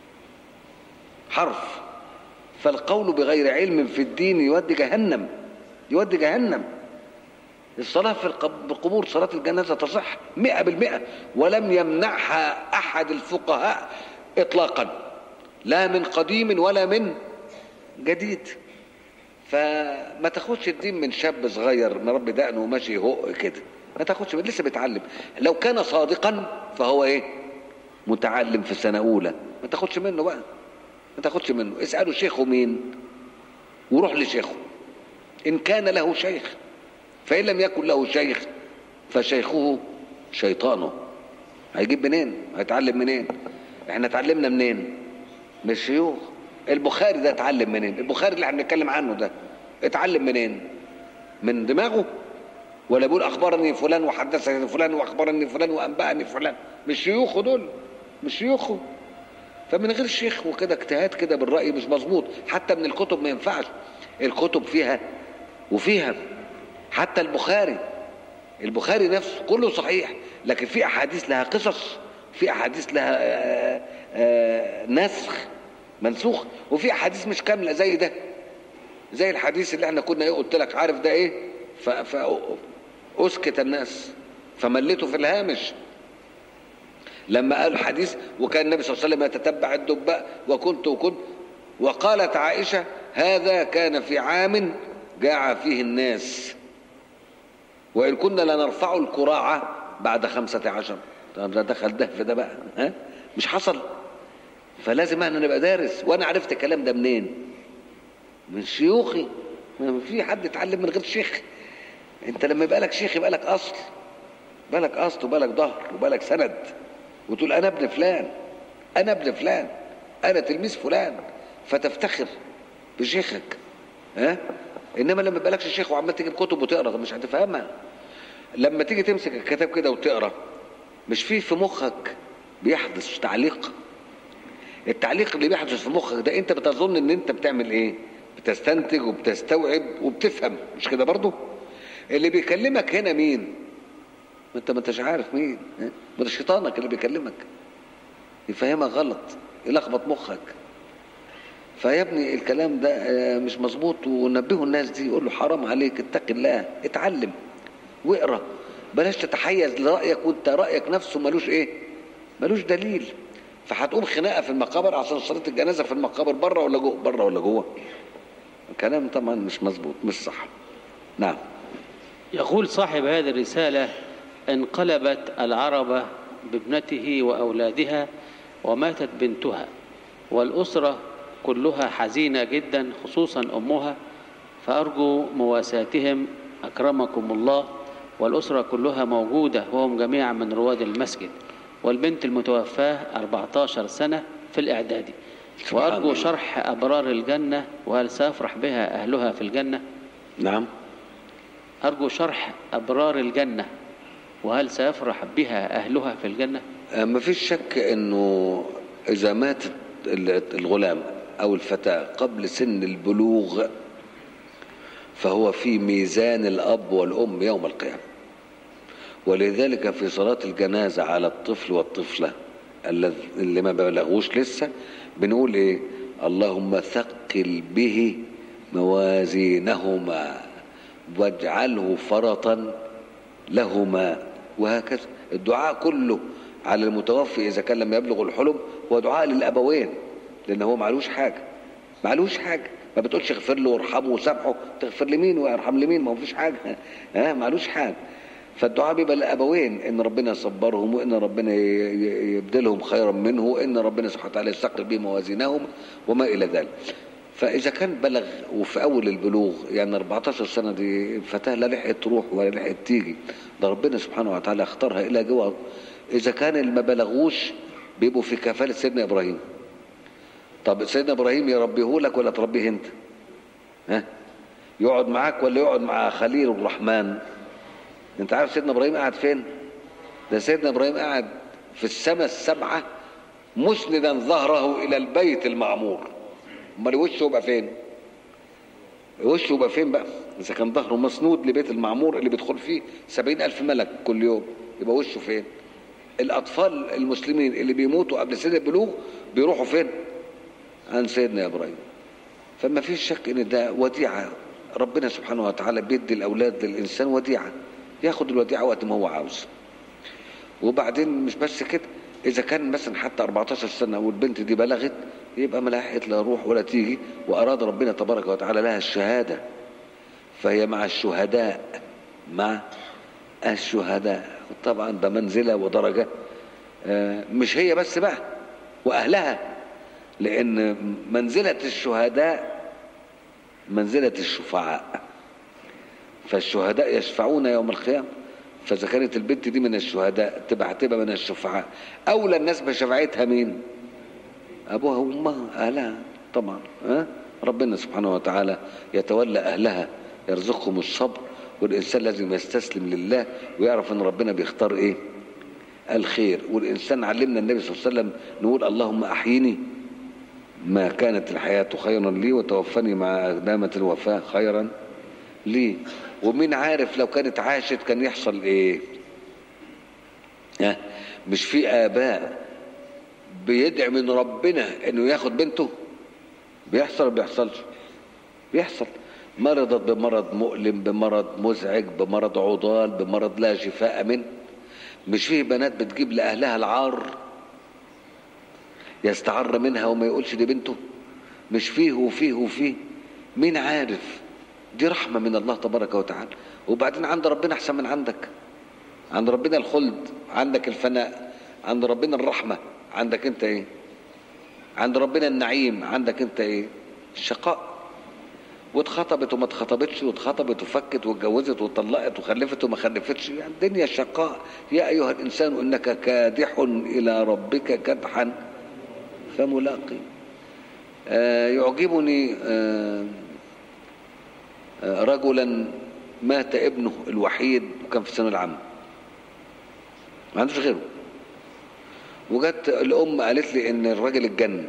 حرف فالقول بغير علم في الدين يودي جهنم يودي جهنم الصلاة في القبور صلاة الجنازة تصح مئة بالمئة ولم يمنعها أحد الفقهاء إطلاقا لا من قديم ولا من جديد فما تاخدش الدين من شاب صغير مربي دقنه وماشي هق كده ما تاخدش لسه بيتعلم لو كان صادقا فهو ايه متعلم في سنة أولى ما تاخدش منه بقى ما تاخدش منه اسأله شيخه مين وروح لشيخه إن كان له شيخ فإن لم يكن له شيخ فشيخه شيطانه هيجيب منين هيتعلم منين احنا اتعلمنا منين من الشيوخ البخاري ده اتعلم منين البخاري اللي احنا بنتكلم عنه ده اتعلم منين من دماغه ولا بيقول اخبرني فلان وحدثني فلان واخبرني فلان وانبأني فلان مش شيوخه دول مش شيوخه فمن غير شيخ وكده اجتهاد كده بالرأي مش مظبوط حتى من الكتب ما ينفعش الكتب فيها وفيها حتى البخاري البخاري نفسه كله صحيح لكن في احاديث لها قصص في احاديث لها آآ آآ نسخ منسوخ وفي احاديث مش كامله زي ده زي الحديث اللي احنا كنا ايه قلت لك عارف ده ايه فاسكت الناس فملته في الهامش لما قال الحديث وكان النبي صلى الله عليه وسلم يتتبع الدباء وكنت وكنت وقالت عائشه هذا كان في عام جاع فيه الناس وإن كنا لنرفع الكراعة بعد خمسة عشر ده دخل ده في ده بقى ها مش حصل فلازم احنا نبقى دارس وانا عرفت الكلام ده منين من شيوخي ما في حد اتعلم من غير شيخ انت لما يبقى لك شيخ يبقى لك اصل يبقى لك اصل ويبقى لك ظهر ويبقى لك سند وتقول انا ابن فلان انا ابن فلان انا تلميذ فلان فتفتخر بشيخك ها انما لما يبقالكش شيخ وعمال تجيب كتب وتقرا طب مش هتفهمها لما تيجي تمسك الكتاب كده وتقرا مش في في مخك بيحدث تعليق التعليق اللي بيحدث في مخك ده انت بتظن ان انت بتعمل ايه بتستنتج وبتستوعب وبتفهم مش كده برضو اللي بيكلمك هنا مين ما انت ما انتش عارف مين ها؟ ما ده شيطانك اللي بيكلمك يفهمك غلط يلخبط مخك فيا ابني الكلام ده آه، مش مظبوط ونبهوا الناس دي يقول له حرام عليك اتق الله اتعلم واقرا بلاش تتحيز لرايك وانت رايك نفسه ملوش ايه ملوش دليل فهتقوم خناقه في المقابر عشان صلاه الجنازه في المقابر بره ولا جوه بره ولا جوه الكلام طبعا مش مظبوط مش صح نعم يقول صاحب هذه الرسالة انقلبت العربة بابنته وأولادها وماتت بنتها والأسرة كلها حزينة جدا خصوصا أمها فأرجو مواساتهم أكرمكم الله والأسرة كلها موجودة وهم جميعا من رواد المسجد والبنت المتوفاة 14 سنة في الإعدادي سبحان وأرجو الله. شرح أبرار الجنة وهل سيفرح بها أهلها في الجنة نعم أرجو شرح أبرار الجنة وهل سيفرح بها أهلها في الجنة ما فيش شك انه اذا مات ال- الغلام او الفتاة قبل سن البلوغ فهو في ميزان الاب والام يوم القيامة ولذلك في صلاة الجنازة على الطفل والطفلة الذ- اللي ما بلغوش لسه بنقول ايه اللهم ثقل به موازينهما واجعله فرطا لهما وهكذا الدعاء كله على المتوفي اذا كان لم يبلغ الحلم هو دعاء للابوين لان هو معلوش حاجه معلوش حاجه ما بتقولش اغفر له وارحمه وسامحه تغفر لمين ويرحم لمين ما هو فيش حاجه ها معلوش حاجه فالدعاء بيبقى للابوين ان ربنا يصبرهم وان ربنا ي- ي- يبدلهم خيرا منه وان ربنا سبحانه وتعالى يستقر به موازينهم وما الى ذلك فاذا كان بلغ وفي اول البلوغ يعني 14 سنه دي فتاه لا لحقت تروح ولا لحقت تيجي ده ربنا سبحانه وتعالى اختارها الى جوه اذا كان اللي ما بلغوش بيبقوا في كفاله سيدنا ابراهيم طب سيدنا ابراهيم يربيه لك ولا تربيه انت ها يقعد معاك ولا يقعد مع خليل الرحمن انت عارف سيدنا ابراهيم قاعد فين ده سيدنا ابراهيم قاعد في السماء السبعه مسندا ظهره الى البيت المعمور امال وشه يبقى فين وشه يبقى فين بقى اذا كان ظهره مسنود لبيت المعمور اللي بيدخل فيه سبعين الف ملك كل يوم يبقى وشه فين الاطفال المسلمين اللي بيموتوا قبل سن البلوغ بيروحوا فين عن سيدنا ابراهيم فما فيش شك ان ده وديعه ربنا سبحانه وتعالى بيدي الاولاد للانسان وديعه ياخد الوديعه وقت ما هو عاوز وبعدين مش بس كده اذا كان مثلا حتى 14 سنه والبنت دي بلغت يبقى ما لحقت لا روح ولا تيجي واراد ربنا تبارك وتعالى لها الشهاده فهي مع الشهداء مع الشهداء طبعا ده منزله ودرجه آه، مش هي بس بقى واهلها لان منزله الشهداء منزله الشفعاء فالشهداء يشفعون يوم القيامة فإذا كانت البنت دي من الشهداء تبقى هتبقى من الشفعاء أولى الناس بشفاعتها مين؟ أبوها وأمها أهلها طبعا ها؟ ربنا سبحانه وتعالى يتولى أهلها يرزقهم الصبر والإنسان لازم يستسلم لله ويعرف أن ربنا بيختار إيه؟ الخير والإنسان علمنا النبي صلى الله عليه وسلم نقول اللهم أحيني ما كانت الحياة خيرا لي وتوفني مع دامة الوفاة خيرا ليه ومين عارف لو كانت عاشت كان يحصل ايه ها مش في اباء بيدعي من ربنا انه ياخد بنته بيحصل ولا بيحصلش بيحصل مرضت بمرض مؤلم بمرض مزعج بمرض عضال بمرض لا شفاء منه مش فيه بنات بتجيب لاهلها العار يستعر منها وما يقولش دي بنته مش فيه وفيه وفيه مين عارف دي رحمة من الله تبارك وتعالى وبعدين عند ربنا أحسن من عندك عند ربنا الخلد عندك الفناء عند ربنا الرحمة عندك انت ايه عند ربنا النعيم عندك انت ايه الشقاء واتخطبت وما اتخطبتش واتخطبت وفكت واتجوزت وطلقت وخلفت وما خلفتش يعني الدنيا شقاء يا ايها الانسان انك كادح الى ربك كدحا فملاقي آه، يعجبني آه، آه، رجلا مات ابنه الوحيد وكان في الثانويه العامه ما عندوش غيره وجت الام قالت لي ان الراجل اتجنن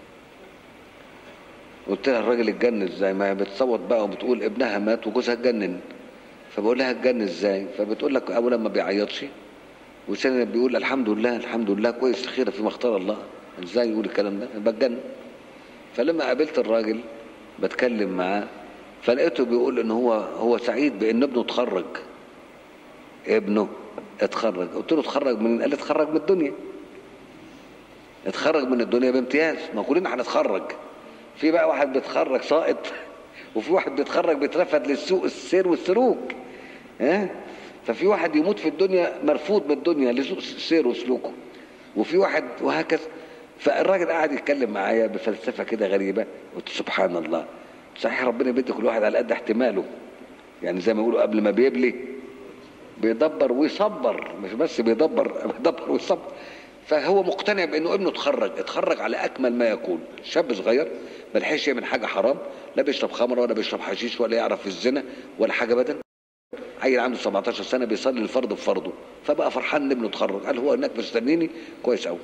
قلت لها الراجل اتجنن ازاي ما هي بتصوت بقى وبتقول ابنها مات وجوزها اتجنن فبقول لها اتجنن ازاي فبتقول لك اولا ما بيعيطش وثانيا بيقول الحمد لله الحمد لله كويس خير فيما اختار الله ازاي يقول الكلام ده بتجنن فلما قابلت الراجل بتكلم معاه فلقيته بيقول ان هو هو سعيد بان ابنه اتخرج ابنه اتخرج قلت له اتخرج من قال لي اتخرج من الدنيا اتخرج من الدنيا بامتياز ما كلنا هنتخرج في بقى واحد بيتخرج ساقط وفي واحد بيتخرج بيترفد للسوق السير والسلوك ها ففي واحد يموت في الدنيا مرفوض من الدنيا لسوء السير وسلوكه وفي واحد وهكذا فالراجل قاعد يتكلم معايا بفلسفه كده غريبه قلت سبحان الله صحيح ربنا بيدي كل واحد على قد احتماله يعني زي ما يقولوا قبل ما بيبلي بيدبر ويصبر مش بس بيدبر بيدبر ويصبر فهو مقتنع بانه ابنه اتخرج اتخرج على اكمل ما يكون شاب صغير ما لحقش يعمل حاجه حرام لا بيشرب خمره ولا بيشرب حشيش ولا يعرف الزنا ولا حاجه ابدا عيل عنده 17 سنه بيصلي الفرض بفرضه فبقى فرحان ان ابنه اتخرج قال هو هناك مستنيني كويس قوي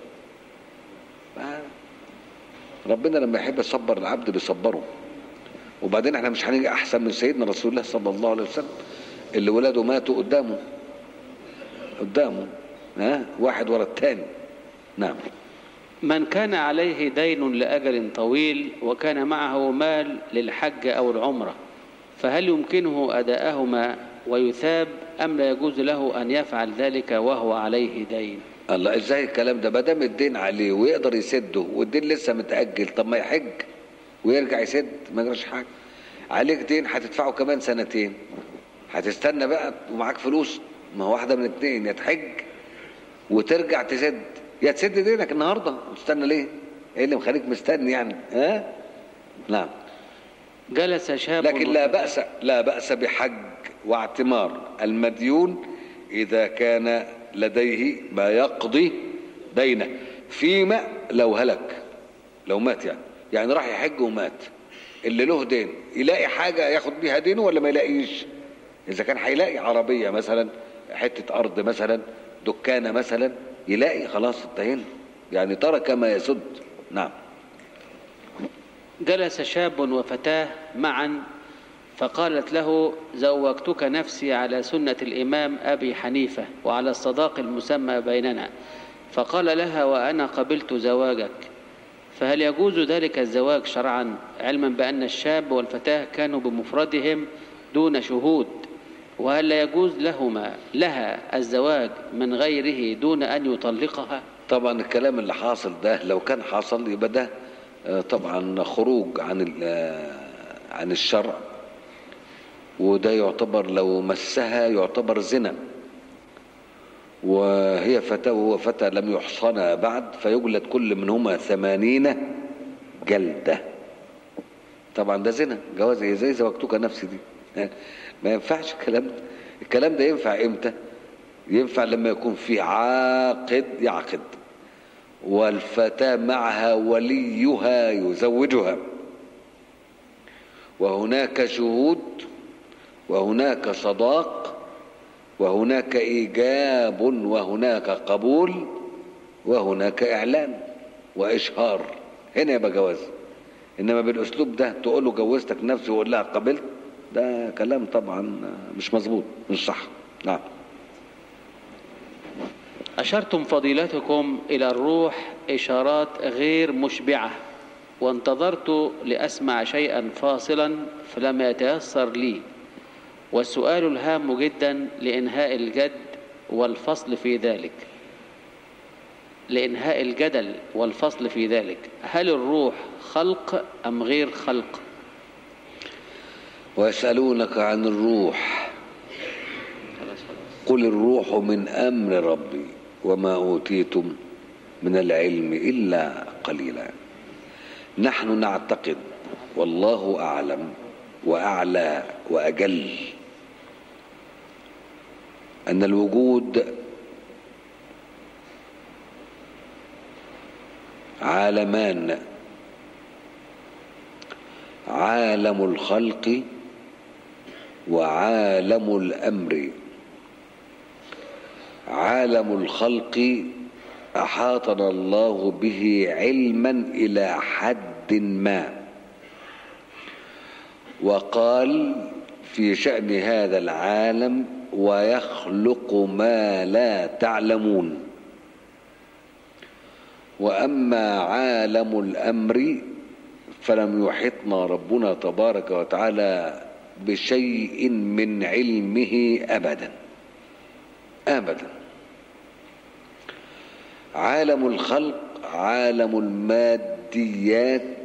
ربنا لما يحب يصبر العبد بيصبره وبعدين احنا مش هنيجي احسن من سيدنا رسول الله صلى الله عليه وسلم اللي ولاده ماتوا قدامه قدامه ها واحد ورا الثاني نعم من كان عليه دين لأجل طويل وكان معه مال للحج أو العمرة فهل يمكنه أداءهما ويثاب أم لا يجوز له أن يفعل ذلك وهو عليه دين الله ازاي الكلام ده ما دام الدين عليه ويقدر يسده والدين لسه متأجل طب ما يحج ويرجع يسد ما يجراش حاجه عليك دين هتدفعه كمان سنتين هتستنى بقى ومعاك فلوس ما هو واحده من اتنين يا تحج وترجع تسد يا تسد دينك النهارده وتستنى ليه؟ ايه اللي مخليك مستني يعني؟ ها؟ نعم جلس شاب لكن لا بأس لا بأس بحج واعتمار المديون إذا كان لديه ما يقضي دينه فيما لو هلك لو مات يعني يعني راح يحج ومات اللي له دين يلاقي حاجة ياخد بيها دينه ولا ما يلاقيش إذا كان هيلاقي عربية مثلا حتة أرض مثلا دكانة مثلا يلاقي خلاص انتهينا يعني ترك ما يسد نعم جلس شاب وفتاة معا فقالت له زوجتك نفسي على سنة الإمام أبي حنيفة وعلى الصداق المسمى بيننا فقال لها وأنا قبلت زواجك فهل يجوز ذلك الزواج شرعا علما بأن الشاب والفتاة كانوا بمفردهم دون شهود وهل لا يجوز لهما لها الزواج من غيره دون أن يطلقها طبعا الكلام اللي حاصل ده لو كان حصل يبقى ده آه، طبعا خروج عن ال- آه، عن الشرع وده يعتبر لو مسها يعتبر زنا وهي فتاة وهو فتى لم يحصنا بعد فيجلد كل منهما ثمانين جلدة طبعا ده زنا جواز إيه؟ زي زوجتك نفسي دي ما ينفعش الكلام ده الكلام ده ينفع امتى ينفع لما يكون في عاقد يعقد والفتاة معها وليها يزوجها وهناك شهود وهناك صداق وهناك إيجاب وهناك قبول وهناك إعلان وإشهار هنا يبقى جواز إنما بالأسلوب ده تقول له جوزتك نفسي ويقول لها قبلت ده كلام طبعا مش مظبوط مش صح نعم أشرتم فضيلتكم إلى الروح إشارات غير مشبعة وانتظرت لأسمع شيئا فاصلا فلم يتيسر لي والسؤال الهام جدا لإنهاء الجد والفصل في ذلك لإنهاء الجدل والفصل في ذلك هل الروح خلق أم غير خلق ويسألونك عن الروح قل الروح من أمر ربي وما أوتيتم من العلم إلا قليلا نحن نعتقد والله أعلم وأعلى وأجل أن الوجود عالمان عالم الخلق وعالم الامر عالم الخلق احاطنا الله به علما الى حد ما وقال في شان هذا العالم ويخلق ما لا تعلمون واما عالم الامر فلم يحطنا ربنا تبارك وتعالى بشيء من علمه ابدا ابدا عالم الخلق عالم الماديات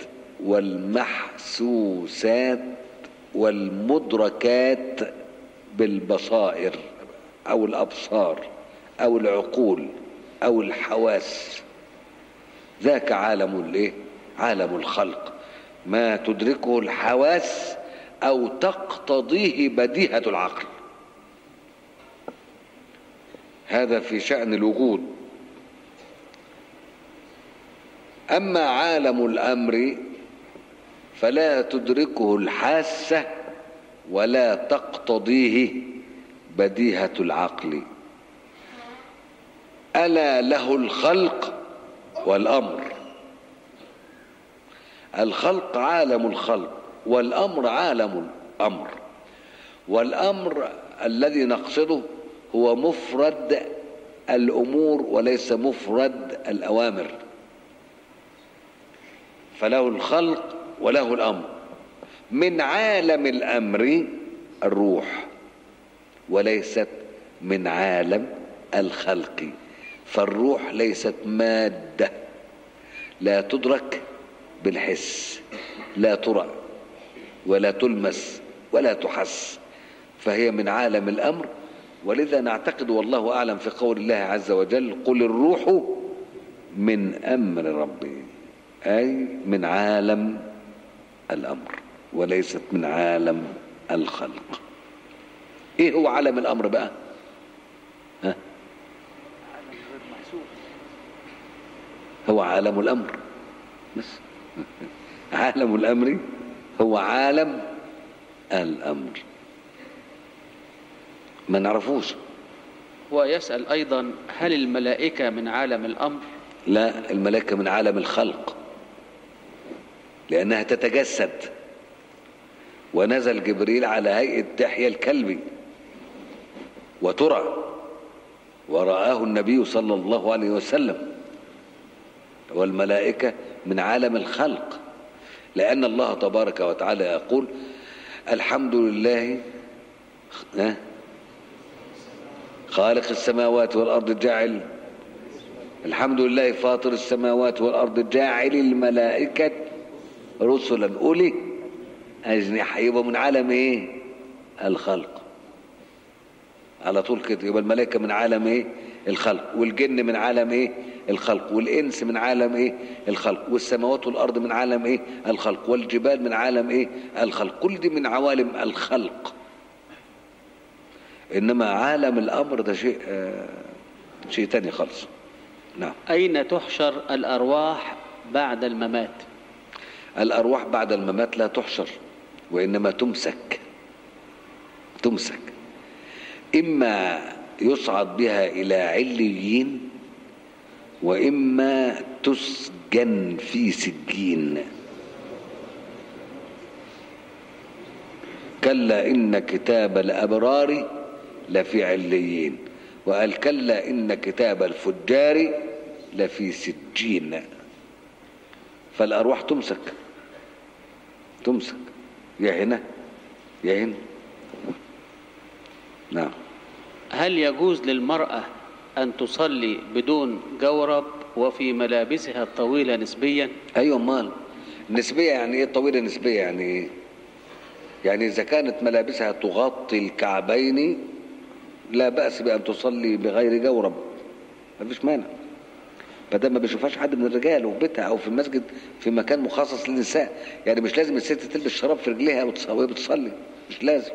والمحسوسات والمدركات بالبصائر او الابصار او العقول او الحواس ذاك عالم الايه عالم الخلق ما تدركه الحواس او تقتضيه بديهه العقل هذا في شان الوجود اما عالم الامر فلا تدركه الحاسه ولا تقتضيه بديهه العقل الا له الخلق والامر الخلق عالم الخلق والامر عالم الامر والامر الذي نقصده هو مفرد الامور وليس مفرد الاوامر فله الخلق وله الامر من عالم الامر الروح وليست من عالم الخلق فالروح ليست ماده لا تدرك بالحس لا ترى ولا تلمس ولا تحس فهي من عالم الامر ولذا نعتقد والله اعلم في قول الله عز وجل قل الروح من امر ربي اي من عالم الامر وليست من عالم الخلق ايه هو عالم الامر بقى ها هو عالم الامر بس عالم الامر هو عالم الامر ما نعرفوش ويسأل أيضا هل الملائكة من عالم الأمر لا الملائكة من عالم الخلق لأنها تتجسد ونزل جبريل على هيئة دحية الكلب وترى ورآه النبي صلى الله عليه وسلم والملائكة من عالم الخلق لأن الله تبارك وتعالى يقول الحمد لله ها خالق السماوات والأرض جاعل الحمد لله فاطر السماوات والأرض جاعل الملائكة رسلا أولي أجنحة يبقى من عالم إيه الخلق على طول كده يبقى الملائكة من عالم إيه الخلق والجن من عالم إيه الخلق والإنس من عالم إيه الخلق والسماوات والأرض من عالم إيه الخلق والجبال من عالم إيه الخلق كل دي من عوالم الخلق إنما عالم الأمر ده شيء آه شيء تاني خالص نعم أين تحشر الأرواح بعد الممات الأرواح بعد الممات لا تحشر وإنما تمسك تمسك إما يصعد بها إلى عليين وإما تسجن في سجين كلا إن كتاب الأبرار لفي عليين وقال كلا إن كتاب الفجار لفي سجين فالأرواح تمسك تمسك يا هنا يا هنا نعم هل يجوز للمرأة أن تصلي بدون جورب وفي ملابسها الطويلة نسبيا ايوه امال نسبيه يعني ايه طويله نسبيه يعني ايه يعني اذا كانت ملابسها تغطي الكعبين لا باس بان تصلي بغير جورب مفيش مانع فده ما بيشوفهاش حد من الرجال وفي بيتها او في المسجد في مكان مخصص للنساء يعني مش لازم الست تلبس شراب في رجليها وتص- وهي بتصلي مش لازم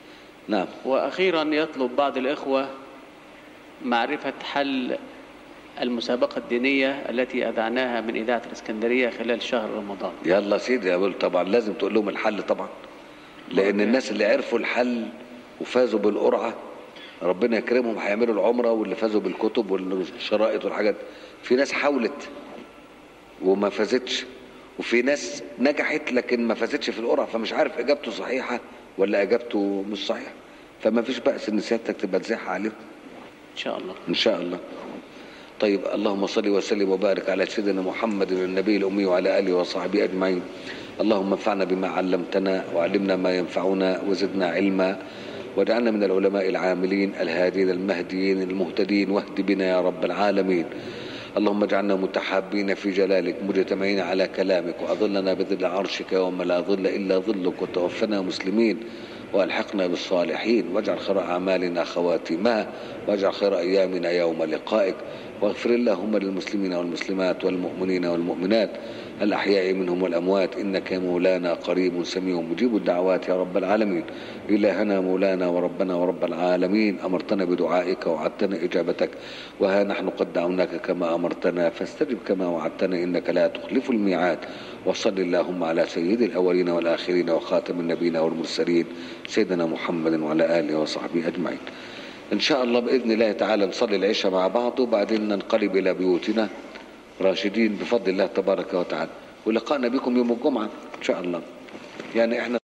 نعم وأخيرا يطلب بعض الإخوة معرفة حل المسابقة الدينية التي أذعناها من إذاعة الإسكندرية خلال شهر رمضان يلا سيدي اقول طبعا لازم تقول لهم الحل طبعا لان الناس اللي عرفوا الحل وفازوا بالقرعه ربنا يكرمهم هيعملوا العمره واللي فازوا بالكتب والشرائط والحاجات في ناس حاولت وما فازتش وفي ناس نجحت لكن ما فازتش في القرعه فمش عارف اجابته صحيحه ولا اجابته مش صحيحه فما فيش بأس ان سيادتك تبقى تزيحها عليهم إن شاء الله ان شاء الله طيب اللهم صل وسلم وبارك على سيدنا محمد النبي الامي وعلى اله وصحبه اجمعين اللهم انفعنا بما علمتنا وعلمنا ما ينفعنا وزدنا علما واجعلنا من العلماء العاملين الهادين المهديين المهتدين واهد بنا يا رب العالمين اللهم اجعلنا متحابين في جلالك مجتمعين على كلامك واظلنا بظل عرشك يوم لا ظل الا ظلك وتوفنا مسلمين والحقنا بالصالحين واجعل خير اعمالنا خواتيمها واجعل خير ايامنا يوم لقائك واغفر اللهم للمسلمين والمسلمات والمؤمنين والمؤمنات الأحياء منهم والأموات إنك يا مولانا قريب سميع مجيب الدعوات يا رب العالمين إلهنا مولانا وربنا ورب العالمين أمرتنا بدعائك وعدتنا إجابتك وها نحن قد دعوناك كما أمرتنا فاستجب كما وعدتنا إنك لا تخلف الميعاد وصل اللهم على سيد الأولين والآخرين وخاتم النبيين والمرسلين سيدنا محمد وعلى آله وصحبه أجمعين إن شاء الله بإذن الله تعالى نصلي العشاء مع بعض وبعدين ننقلب إلى بيوتنا راشدين بفضل الله تبارك وتعالى ولقائنا بكم يوم الجمعة إن شاء الله يعني إحنا